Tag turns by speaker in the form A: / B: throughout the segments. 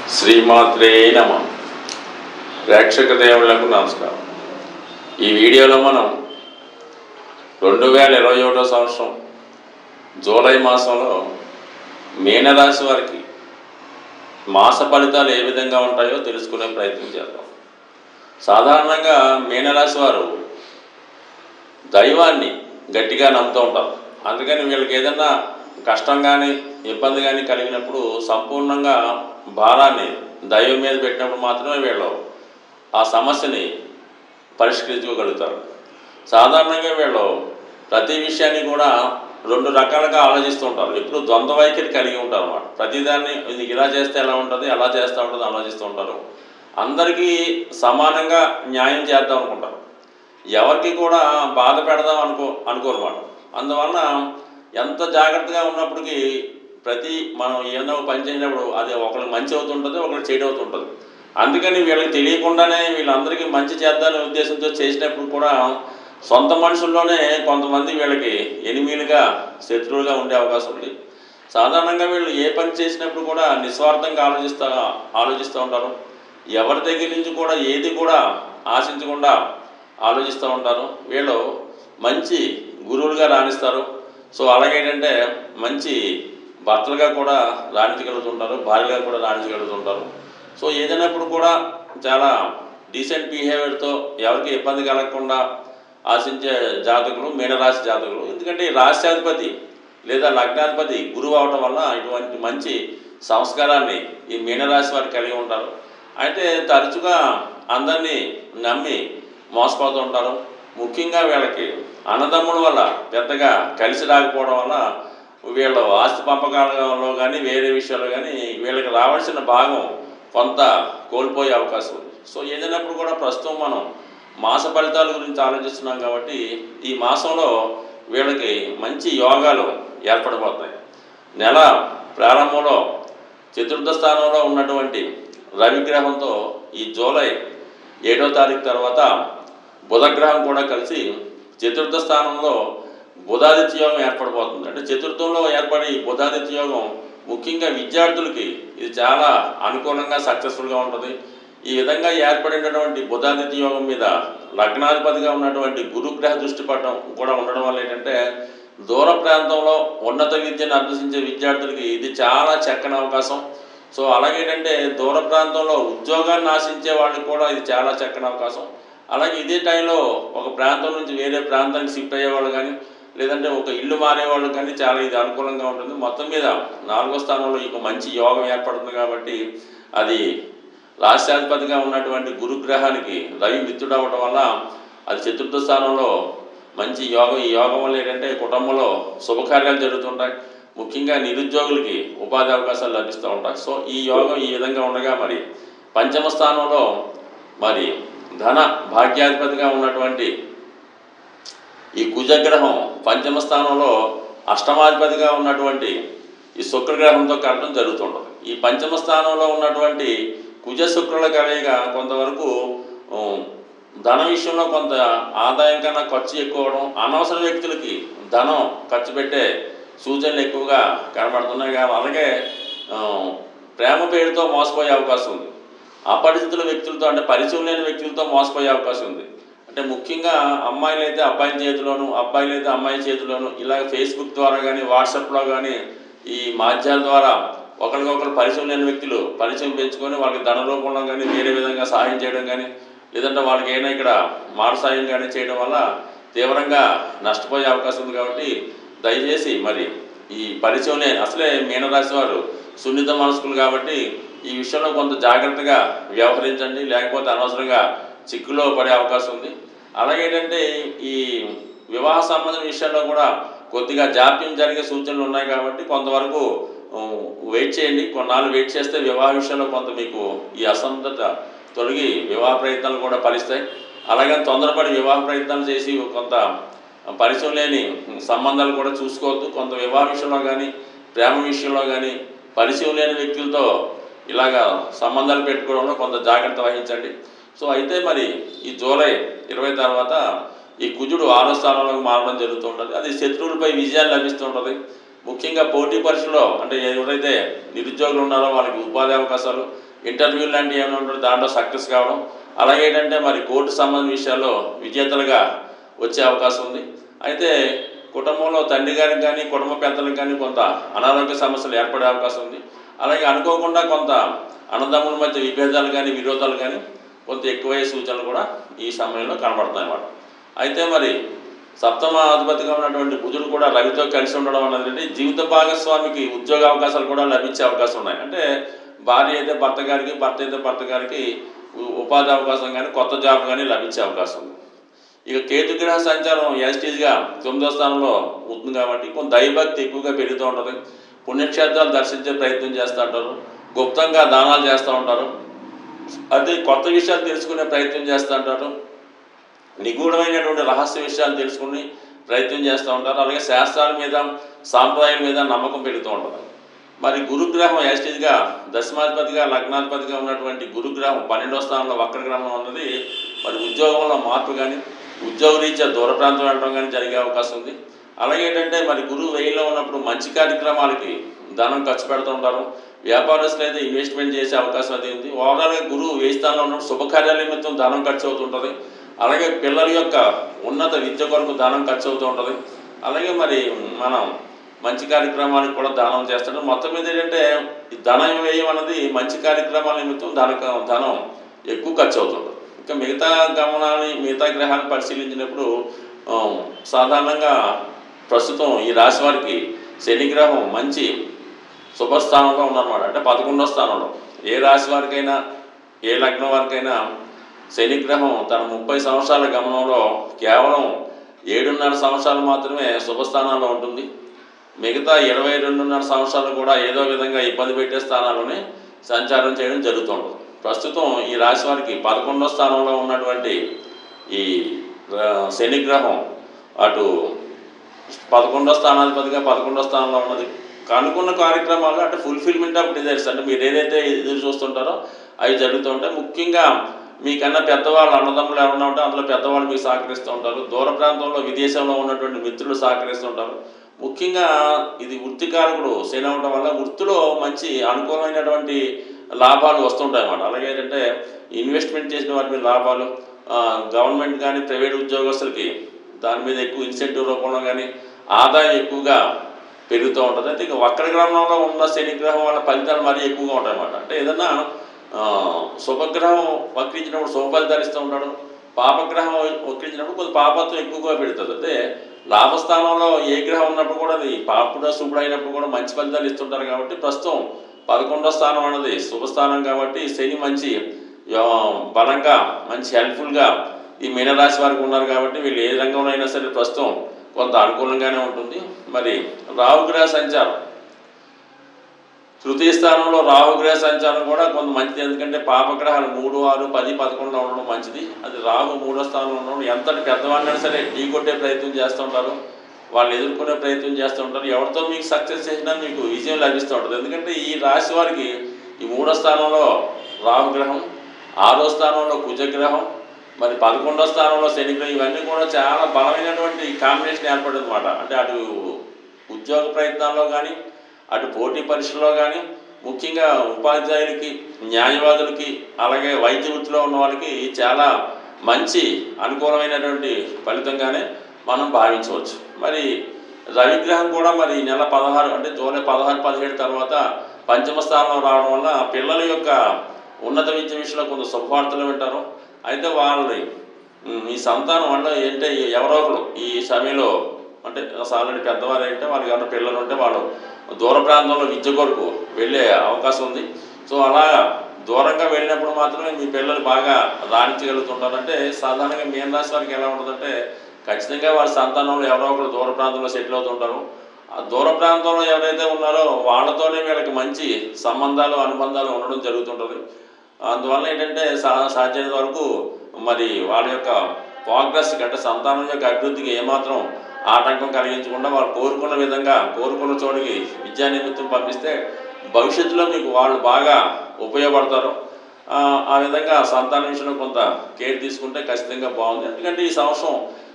A: శ్రీమాత్రే నమ ప్రేక్షక దేవుళ్లకు నమస్కారం ఈ వీడియోలో మనం రెండు వేల ఇరవై ఒకటో సంవత్సరం జూలై మాసంలో మీనరాశి వారికి మాస ఫలితాలు ఏ విధంగా ఉంటాయో తెలుసుకునే ప్రయత్నం చేద్దాం సాధారణంగా మీనరాశి వారు దైవాన్ని గట్టిగా నమ్ముతూ ఉంటారు అందుకని వీళ్ళకి ఏదన్నా కష్టం కానీ ఇబ్బంది కానీ కలిగినప్పుడు సంపూర్ణంగా భారాన్ని దైవం మీద పెట్టినప్పుడు మాత్రమే వీళ్ళు ఆ సమస్యని పరిష్కరించుకోగలుగుతారు సాధారణంగా వీళ్ళు ప్రతి విషయాన్ని కూడా రెండు రకాలుగా ఆలోచిస్తూ ఉంటారు ఎప్పుడు ద్వంద్వ వైఖరి కలిగి ఉంటారు అన్నమాట ప్రతిదాన్ని ఇది ఇలా చేస్తే ఎలా ఉంటుంది అలా చేస్తూ ఉంటుంది ఆలోచిస్తూ ఉంటారు అందరికీ సమానంగా న్యాయం చేద్దాం అనుకుంటారు ఎవరికి కూడా బాధ పెడదాం అనుకో అనుకోరమాట అందువలన ఎంత జాగ్రత్తగా ఉన్నప్పటికీ ప్రతి మనం ఏదో ఒక పని చేసినప్పుడు అది ఒకరికి మంచి అవుతుంటుంది ఒకరికి చెడు అవుతుంటుంది అందుకని వీళ్ళకి తెలియకుండానే వీళ్ళందరికీ మంచి చేద్దాలనే ఉద్దేశంతో చేసినప్పుడు కూడా సొంత మనుషుల్లోనే కొంతమంది వీళ్ళకి ఎనిమిలుగా శత్రువులుగా ఉండే అవకాశం ఉంది సాధారణంగా వీళ్ళు ఏ పని చేసినప్పుడు కూడా నిస్వార్థంగా ఆలోచిస్తా ఆలోచిస్తూ ఉంటారు ఎవరి దగ్గర నుంచి కూడా ఏది కూడా ఆశించకుండా ఆలోచిస్తూ ఉంటారు వీళ్ళు మంచి గురువులుగా రాణిస్తారు సో అలాగేంటంటే మంచి భర్తలుగా కూడా రాణించగలుగుతుంటారు భార్యగా కూడా రాణించగలుగుతుంటారు సో ఏదైనప్పుడు కూడా చాలా డీసెంట్ బిహేవియర్తో ఎవరికి ఇబ్బంది కలగకుండా ఆశించే జాతకులు మీనరాశి జాతకులు ఎందుకంటే ఈ రాశ్యాధిపతి లేదా లగ్నాధిపతి గురువు అవటం వల్ల ఇటువంటి మంచి సంస్కారాన్ని ఈ మీనరాశి వారు కలిగి ఉంటారు అయితే తరచుగా అందరినీ నమ్మి మోసపోతూ ఉంటారు ముఖ్యంగా వీళ్ళకి అన్నదమ్ముల వల్ల పెద్దగా కలిసి రాకపోవడం వల్ల వీళ్ళు ఆస్తి పంపకాలలో కానీ వేరే విషయాల్లో కానీ వీళ్ళకి రావాల్సిన భాగం కొంత కోల్పోయే అవకాశం ఉంది సో ఏదైనప్పుడు కూడా ప్రస్తుతం మనం మాస ఫలితాల గురించి ఆలోచిస్తున్నాం కాబట్టి ఈ మాసంలో వీళ్ళకి మంచి యోగాలు ఏర్పడబోతాయి నెల ప్రారంభంలో చతుర్థ స్థానంలో ఉన్నటువంటి రవిగ్రహంతో ఈ జూలై ఏడో తారీఖు తర్వాత బుధగ్రహం కూడా కలిసి చతుర్థ స్థానంలో బుధాదిత్య యోగం ఏర్పడబోతుంది అంటే చతుర్థంలో ఏర్పడే ఈ బుధాదిత్య యోగం ముఖ్యంగా విద్యార్థులకి ఇది చాలా అనుకూలంగా సక్సెస్ఫుల్గా ఉంటుంది ఈ విధంగా ఏర్పడినటువంటి బుధాదిత్య యోగం మీద లగ్నాధిపతిగా ఉన్నటువంటి గురుగ్రహ దృష్టి పడడం కూడా ఉండడం వల్ల ఏంటంటే దూర ప్రాంతంలో ఉన్నత విద్యను అభ్యసించే విద్యార్థులకి ఇది చాలా చక్కని అవకాశం సో అలాగేంటంటే దూర ప్రాంతంలో ఉద్యోగాన్ని ఆశించే వాళ్ళకి కూడా ఇది చాలా చక్కని అవకాశం అలాగే ఇదే టైంలో ఒక ప్రాంతం నుంచి వేరే ప్రాంతానికి షిఫ్ట్ అయ్యేవాళ్ళు కానీ లేదంటే ఒక ఇల్లు మారేవాళ్ళు కానీ చాలా ఇది అనుకూలంగా ఉంటుంది మొత్తం మీద నాలుగో స్థానంలో ఇక మంచి యోగం ఏర్పడుతుంది కాబట్టి అది రాష్ట్రాధిపతిగా ఉన్నటువంటి గురుగ్రహానికి రవి మిత్రుడు అవ్వడం వల్ల అది చతుర్థ స్థానంలో మంచి యోగం ఈ యోగం వల్ల ఏంటంటే కుటుంబంలో శుభకార్యాలు జరుగుతుంటాయి ముఖ్యంగా నిరుద్యోగులకి ఉపాధి అవకాశాలు లభిస్తూ ఉంటాయి సో ఈ యోగం ఈ విధంగా ఉండగా మరి పంచమ స్థానంలో మరి ధన భాగ్యాధిపతిగా ఉన్నటువంటి ఈ కుజగ్రహం పంచమ స్థానంలో అష్టమాధిపతిగా ఉన్నటువంటి ఈ శుక్రగ్రహంతో కలటం జరుగుతుంటుంది ఈ పంచమ స్థానంలో ఉన్నటువంటి కుజ శుక్రుల కలయిక కొంతవరకు ఉమ్, ధన విషయంలో కొంత ఆదాయం కన్నా ఖర్చు ఎక్కువ అవడం అనవసర వ్యక్తులకి ధనం ఖర్చు పెట్టే సూచనలు ఎక్కువగా కనబడుతున్నాయి కాబట్టి అలాగే ఆ, ప్రేమ పేరుతో మోసపోయే అవకాశం ఉంది అపరిచితుల వ్యక్తులతో అంటే పరిచయం లేని వ్యక్తులతో మోసపోయే అవకాశం ఉంది అంటే ముఖ్యంగా అమ్మాయిలు అయితే అబ్బాయిల చేతిలోను అబ్బాయిలు అయితే అమ్మాయి చేతిలోను ఇలాగ ఫేస్బుక్ ద్వారా కానీ వాట్సాప్లో కానీ ఈ మాధ్యాల ద్వారా ఒకరికొకరు పరిచయం లేని వ్యక్తులు పరిచయం పెంచుకొని వాళ్ళకి ధన రూపంలో కానీ వేరే విధంగా సహాయం చేయడం కానీ లేదంటే వాళ్ళకి ఏమైనా ఇక్కడ మాట సాయం కానీ చేయడం వల్ల తీవ్రంగా నష్టపోయే అవకాశం ఉంది కాబట్టి దయచేసి మరి ఈ పరిచయం లేని అసలే మీనరాశి వారు సున్నిత మనస్కులు కాబట్టి ఈ విషయంలో కొంత జాగ్రత్తగా వ్యవహరించండి లేకపోతే అనవసరంగా చిక్కులో పడే అవకాశం ఉంది అలాగే ఏంటంటే ఈ వివాహ సంబంధం విషయంలో కూడా కొద్దిగా జాప్యం జరిగే సూచనలు ఉన్నాయి కాబట్టి కొంతవరకు ఉమ్, వెయిట్ చేయండి కొన్నాళ్ళు వెయిట్ చేస్తే వివాహ విషయంలో కొంత మీకు ఈ అసంతత తొలగి వివాహ ప్రయత్నాలు కూడా ఫలిస్తాయి అలాగే తొందరపడి వివాహ ప్రయత్నాలు చేసి కొంత పరిచయం లేని సంబంధాలు కూడా చూసుకోవద్దు కొంత వివాహ విషయంలో కానీ ప్రేమ విషయంలో కానీ పరిచయం లేని వ్యక్తులతో ఇలాగా సంబంధాలు పెట్టుకోవడంలో కొంత జాగ్రత్త వహించండి సో అయితే మరి ఈ జూలై ఇరవై తర్వాత ఈ కుజుడు ఆరో స్థానంలోకి మారడం జరుగుతుంటుంది అది శత్రువులపై విజయాలు లభిస్తుంటుంది ముఖ్యంగా పోటీ పరీక్షలో అంటే ఎవరైతే నిరుద్యోగులు ఉన్నారో వాళ్ళకి ఉపాధి అవకాశాలు ఇంటర్వ్యూలు లాంటివి ఏమైనా ఉంటే దాంట్లో సక్సెస్ కావడం అలాగే ఏంటంటే మరి కోర్టు సంబంధ విషయాల్లో విజేతలుగా వచ్చే అవకాశం ఉంది అయితే కుటుంబంలో తండ్రి గారికి కానీ కుటుంబ పెద్దలకు కానీ కొంత అనారోగ్య సమస్యలు ఏర్పడే అవకాశం ఉంది అలాగే అనుకోకుండా కొంత అన్నదమ్ముల మధ్య విభేదాలు కానీ విరోధాలు కానీ కొంత ఎక్కువయ్యే సూచనలు కూడా ఈ సమయంలో కనబడుతున్నాయి అన్నమాట అయితే మరి సప్తమ అధిపతిగా ఉన్నటువంటి బుధుడు కూడా రవితో కలిసి ఉండడం అనేది జీవిత భాగస్వామికి ఉద్యోగ అవకాశాలు కూడా లభించే అవకాశం ఉన్నాయి అంటే భార్య అయితే భర్త గారికి భర్త అయితే భర్త గారికి ఉ- ఉపాధి అవకాశం కానీ కొత్త జాబ్ కానీ లభించే అవకాశం ఉంది ఇక కేతుగ్రహ సంచారం యాస్టీజ్గా తొమ్మిదో స్థానంలో ఉంటుంది కాబట్టి కొంత దైవభక్తి ఎక్కువగా పెరుగుతూ ఉంటుంది పుణ్యక్షేత్రాలు దర్శించే ప్రయత్నం చేస్తూ ఉంటారు గుప్తంగా దానాలు చేస్తూ ఉంటారు అదే కొత్త విషయాలు తెలుసుకునే ప్రయత్నం చేస్తూ ఉంటారు నిగూఢమైనటువంటి రహస్య విషయాలు తెలుసుకుని ప్రయత్నం చేస్తూ ఉంటారు అలాగే శాస్త్రాల మీద సాంప్రదాయాల మీద నమ్మకం పెరుగుతూ ఉంటుంది మరి గురుగ్రహం యాస్టేజ్గా దశమాధిపతిగా లగ్నాధిపతిగా ఉన్నటువంటి గురుగ్రహం పన్నెండో స్థానంలో వక్రగ్రహం ఉన్నది మరి ఉద్యోగంలో మార్పు కానీ ఉద్యోగ రీత్యా దూర ప్రాంతం వెళ్ళడం కానీ జరిగే అవకాశం ఉంది అలాగే ఏంటంటే మరి గురువు వెయ్యిలో ఉన్నప్పుడు మంచి కార్యక్రమాలకి ధనం ఖర్చు పెడుతూ ఉంటారు వ్యాపారస్తులు అయితే ఇన్వెస్ట్మెంట్ చేసే అవకాశం అది ఉంది ఓవరాల్గా గురువు వెయ్యి స్థానంలో ఉన్నప్పుడు శుభకార్యాల నిమిత్తం ధనం ఖర్చు అవుతుంటుంది అలాగే పిల్లల యొక్క ఉన్నత విద్య కొరకు దానం ఖర్చు అవుతూ ఉంటుంది అలాగే మరి మనం మంచి కార్యక్రమాలకు కూడా దానం చేస్తాడు మొత్తం మీద ఏంటంటే ఈ ధనం వ్యయం అన్నది మంచి కార్యక్రమాల నిమిత్తం ధన ధనం ఎక్కువ ఖర్చు అవుతుంది ఇంకా మిగతా గమనాన్ని మిగతా గ్రహాన్ని పరిశీలించినప్పుడు ఆ, సాధారణంగా ప్రస్తుతం ఈ రాశి వారికి శని గ్రహం మంచి శుభస్థానంలో ఉన్నమాట అంటే పదకొండో స్థానంలో ఏ రాశి వారికైనా ఏ లగ్నం వారికైనా శనిగ్రహం తన ముప్పై సంవత్సరాల గమనంలో కేవలం ఏడున్నర సంవత్సరాలు మాత్రమే శుభస్థానాల్లో ఉంటుంది మిగతా ఇరవై రెండున్నర సంవత్సరాలు కూడా ఏదో విధంగా ఇబ్బంది పెట్టే స్థానాల్లోనే సంచారం చేయడం జరుగుతుంది ప్రస్తుతం ఈ రాశి వారికి పదకొండో స్థానంలో ఉన్నటువంటి ఈ ఆ, శనిగ్రహం అటు పదకొండో స్థానాధిపతిగా పదకొండో స్థానంలో ఉన్నది అనుకున్న కార్యక్రమాలు అంటే ఫుల్ఫిల్మెంట్ ఆఫ్ డిజైర్స్ అంటే మీరు ఏదైతే ఎదురు చూస్తుంటారో అవి జరుగుతూ ఉంటాయి ముఖ్యంగా మీకన్నా పెద్దవాళ్ళు అన్నదమ్ములు ఎవరన్నా ఉంటే అందులో పెద్దవాళ్ళు మీకు సహకరిస్తూ ఉంటారు దూర ప్రాంతంలో విదేశంలో ఉన్నటువంటి మిత్రులు సహకరిస్తూ ఉంటారు ముఖ్యంగా ఇది వృత్తికారకుడు శని అవడం వల్ల వృత్తిలో మంచి అనుకూలమైనటువంటి లాభాలు వస్తుంటాయి అన్నమాట అలాగే ఏంటంటే ఇన్వెస్ట్మెంట్ చేసిన వారి మీద లాభాలు ఆ, గవర్నమెంట్ కానీ ప్రైవేట్ ఉద్యోగస్తులకి దాని మీద ఎక్కువ ఇన్సెంటివ్ రూపంలో కానీ ఆదాయం ఎక్కువగా పెరుగుతూ ఉంటుంది అయితే ఇక వక్రగ్రహంలో ఉన్న శనిగ్రహం వల్ల ఫలితాలు మరీ ఎక్కువగా ఉంటాయి అన్నమాట అంటే ఏదన్నా ఆ, శుభగ్రహం వక్రించినప్పుడు శుభ ఫలితాలు ఇస్తూ ఉంటాడు పాపగ్రహం వక్రించినప్పుడు కొంచెం పాపత్వం ఎక్కువగా పెడుతుంది అంటే లాభస్థానంలో ఏ గ్రహం ఉన్నప్పుడు కూడా అది పాపుడ శుభుడు అయినప్పుడు కూడా మంచి ఫలితాలు ఇస్తుంటారు కాబట్టి ప్రస్తుతం పదకొండో స్థానం అన్నది శుభస్థానం కాబట్టి శని మంచి ఆ, బలంగా మంచి హెల్ప్ఫుల్గా ఈ మీనరాశి వారికి ఉన్నారు కాబట్టి వీళ్ళు ఏ రంగంలో అయినా సరే ప్రస్తుతం కొంత అనుకూలంగానే ఉంటుంది మరి రాహుగ్రహ సంచారం తృతీయ స్థానంలో రాహుగ్రహ సంచారం కూడా కొంత మంచిది ఎందుకంటే పాపగ్రహాలు మూడు ఆరు పది పదకొండులో ఉండడం మంచిది అది రాహు మూడో స్థానంలో ఉండడం ఎంతటి పెద్దవాడినైనా సరే ఢీ కొట్టే ప్రయత్నం చేస్తూ ఉంటారు వాళ్ళు ఎదుర్కొనే ప్రయత్నం చేస్తూ ఉంటారు ఎవరితో మీకు సక్సెస్ చేసినా మీకు విజయం లభిస్తూ ఉంటుంది ఎందుకంటే ఈ రాశి వారికి ఈ మూడో స్థానంలో రాహుగ్రహం ఆరో స్థానంలో కుజగ్రహం మరి పదకొండో స్థానంలో శనిగ్రహం ఇవన్నీ కూడా చాలా బలమైనటువంటి కాంబినేషన్ ఏర్పడింది అనమాట అంటే అటు ఉద్యోగ ప్రయత్నాల్లో కానీ అటు పోటీ పరీక్షల్లో కానీ ముఖ్యంగా ఉపాధ్యాయులకి న్యాయవాదులకి అలాగే వైద్య వృత్తిలో ఉన్న వాళ్ళకి చాలా మంచి అనుకూలమైనటువంటి ఫలితంగానే మనం భావించవచ్చు మరి రవిగ్రహం కూడా మరి ఈ నెల పదహారు అంటే జూలై పదహారు పదిహేడు తర్వాత పంచమ స్థానంలో రావడం వల్ల పిల్లల యొక్క ఉన్నత విద్య విషయంలో కొంత శుభవార్తలు వింటారు అయితే వాళ్ళని ఉమ్, ఈ సంతానం అంటే ఏంటంటే ఎవరో ఒకరు ఈ సమయంలో అంటే ఆల్రెడీ పెద్దవారు అయితే వాళ్ళకి ఏమైనా పిల్లలు ఉంటే వాళ్ళు దూర ప్రాంతంలో విద్య కొరకు వెళ్ళే అవకాశం ఉంది సో అలా దూరంగా వెళ్ళినప్పుడు మాత్రమే మీ పిల్లలు బాగా రాణించగలుగుతుంటారు అంటే సాధారణంగా మీన రాశి వారికి ఎలా ఉంటుందంటే ఖచ్చితంగా వాళ్ళ సంతానంలో ఎవరో ఒకరు దూర ప్రాంతంలో సెటిల్ అవుతుంటారు ఆ దూర ప్రాంతంలో ఎవరైతే ఉన్నారో వాళ్ళతోనే వీళ్ళకి మంచి సంబంధాలు అనుబంధాలు ఉండడం జరుగుతుంటుంది అందువల్ల ఏంటంటే సా సాధ్యమైనంత వరకు మరి వాళ్ళ యొక్క ప్రోగ్రెస్ అంటే సంతానం యొక్క అభివృద్ధికి ఏమాత్రం ఆటంకం కలిగించకుండా వాళ్ళు కోరుకున్న విధంగా కోరుకున్న చోటికి విద్యా నిమిత్తం పంపిస్తే భవిష్యత్తులో మీకు వాళ్ళు బాగా ఉపయోగపడతారు ఆ, ఆ విధంగా సంతాన విషయంలో కొంత కేర్ తీసుకుంటే ఖచ్చితంగా బాగుంది ఎందుకంటే ఈ సంవత్సరం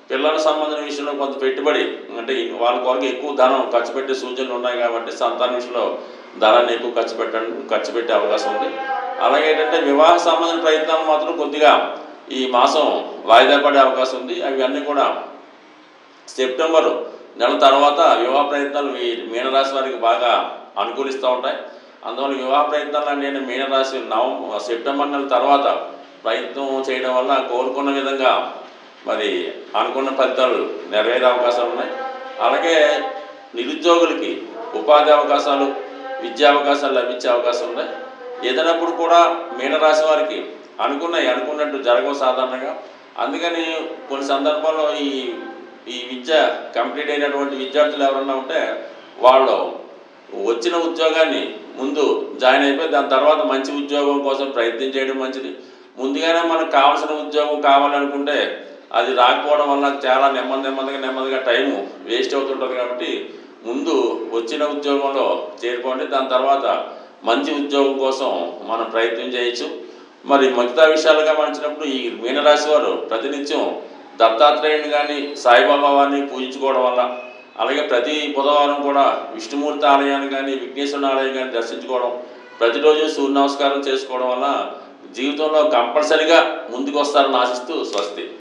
A: పిల్లల సంబంధించిన విషయంలో కొంత పెట్టుబడి అంటే ఈ- వాళ్ళ కొరకు ఎక్కువ ధనం ఖర్చు పెట్టే సూచనలు ఉన్నాయి కాబట్టి సంతాన విషయంలో ధనాన్ని ఎక్కువ ఖర్చు పెట్టడం ఖర్చు పెట్టే అవకాశం ఉంది అలాగే ఏంటంటే వివాహ సంబంధించిన ప్రయత్నాలు మాత్రం కొద్దిగా ఈ మాసం వాయిదా పడే అవకాశం ఉంది అవి అన్నీ కూడా సెప్టెంబర్ నెల తర్వాత వివాహ ప్రయత్నాలు ఈ మీనరాశి వారికి బాగా అనుకూలిస్తూ ఉంటాయి అందువల్ల వివాహ ప్రయత్నాలు అంటే మీనరాశి నవంబర్ సెప్టెంబర్ నెల తర్వాత ప్రయత్నం చేయడం వల్ల కోరుకున్న విధంగా మరి అనుకున్న ఫలితాలు నెరవేరే అవకాశాలు ఉన్నాయి అలాగే నిరుద్యోగులకి ఉపాధి అవకాశాలు విద్యా అవకాశాలు లభించే అవకాశం ఉన్నాయి ఏదైనప్పుడు కూడా మీనరాశి వారికి అనుకున్నవి అనుకున్నట్టు జరగవు సాధారణంగా అందుకని కొన్ని సందర్భాల్లో ఈ ఈ విద్య కంప్లీట్ అయినటువంటి విద్యార్థులు ఎవరన్నా ఉంటే వాళ్ళు వచ్చిన ఉద్యోగాన్ని ముందు జాయిన్ అయిపోయి దాని తర్వాత మంచి ఉద్యోగం కోసం ప్రయత్నం చేయడం మంచిది ముందుగానే మనకు కావాల్సిన ఉద్యోగం కావాలనుకుంటే అది రాకపోవడం వల్ల చాలా నెమ్మది నెమ్మదిగా నెమ్మదిగా టైము వేస్ట్ అవుతుంటుంది కాబట్టి ముందు వచ్చిన ఉద్యోగంలో చేరుకోండి దాని తర్వాత మంచి ఉద్యోగం కోసం మనం ప్రయత్నం చేయొచ్చు మరి మిగతా విషయాలుగా మలిచినప్పుడు ఈ మీనరాశి వారు ప్రతినిత్యం దత్తాత్రేయుని కానీ సాయిబాబా వారిని పూజించుకోవడం వల్ల అలాగే ప్రతి బుధవారం కూడా విష్ణుమూర్తి ఆలయాన్ని కానీ విఘ్నేశ్వరుని ఆలయం కానీ దర్శించుకోవడం ప్రతిరోజు సూర్య నమస్కారం చేసుకోవడం వల్ల జీవితంలో కంపల్సరిగా ముందుకు వస్తారని ఆశిస్తూ స్వస్తి